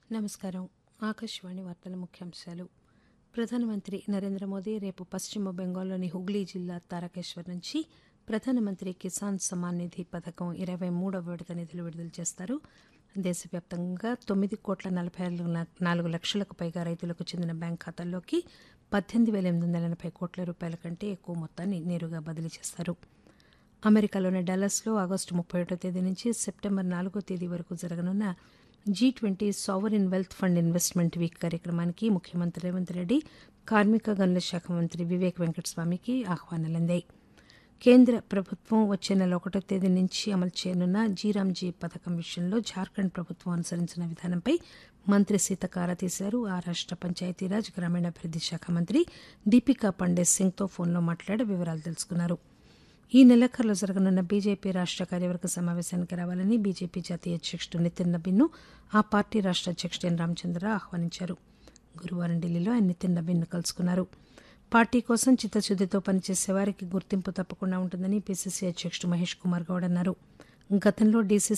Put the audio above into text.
నమస్కారం ఆకాశవాణి వార్తల ముఖ్యాంశాలు ప్రధానమంత్రి నరేంద్ర మోదీ రేపు పశ్చిమ బెంగాల్లోని హుగ్లీ జిల్లా తారకేశ్వర్ నుంచి ప్రధానమంత్రి కిసాన్ సమ్మాన్ నిధి పథకం ఇరవై మూడవ విడత నిధులు విడుదల చేస్తారు దేశవ్యాప్తంగా తొమ్మిది కోట్ల నలభై నాలుగు లక్షలకు పైగా రైతులకు చెందిన బ్యాంక్ ఖాతాల్లోకి పద్దెనిమిది వేల ఎనిమిది వందల ఎనభై కోట్ల రూపాయల కంటే ఎక్కువ మొత్తాన్ని నేరుగా బదిలీ చేస్తారు అమెరికాలోని డల్లస్లో ఆగస్టు ముప్పై ఒకటో తేదీ నుంచి సెప్టెంబర్ నాలుగో తేదీ వరకు జరగనున్న G twenty sovereign wealth fund investment week కార్యక్రమానికి ముఖ్యమంత్రి రేవంత్ రెడ్డి కార్మిక గనుల శాఖ మంత్రి వివేక్ వెంకటస్వామికి ఆహ్వానాలందాయి కేంద్ర ప్రభుత్వం వచ్చే నెల ఒకటో తేదీ నుంచి అమలు చేయనున్న జీరాంజీ పథకం విషయంలో జార్ఖండ్ ప్రభుత్వం అనుసరించిన విధానంపై మంత్రి సీతక్క ఆరా తీశారు ఆ రాష్ట పంచాయతీరాజ్ గ్రామీణాభివృద్ది శాఖ మంత్రి దీపికా పండే సింగ్తో ఫోన్లో మాట్లాడి వివరాలు తెలుసుకున్నారు ఈ నెలాఖరులో జరగనున్న బీజేపీ రాష్ట కార్యవర్గ సమావేశానికి రావాలని బీజేపీ జాతీయ అధ్యకుడు నితిన్ నబీన్ను ఆ పార్టీ రాష్ట అధ్యకుడు ఎన్ రామచంద్రరావు ఆహ్వానించారు గురువారం ఢిల్లీలో ఆయన నితిన్ నబీన్ను కలుసుకున్నారు పార్టీ కోసం చిత్తశుద్దితో పనిచేసే వారికి గుర్తింపు తప్పకుండా ఉంటుందని పీసీసీ అధ్యకుడు మహేష్ కుమార్ గౌడ్ అన్నారు గతంలో డీసీసీ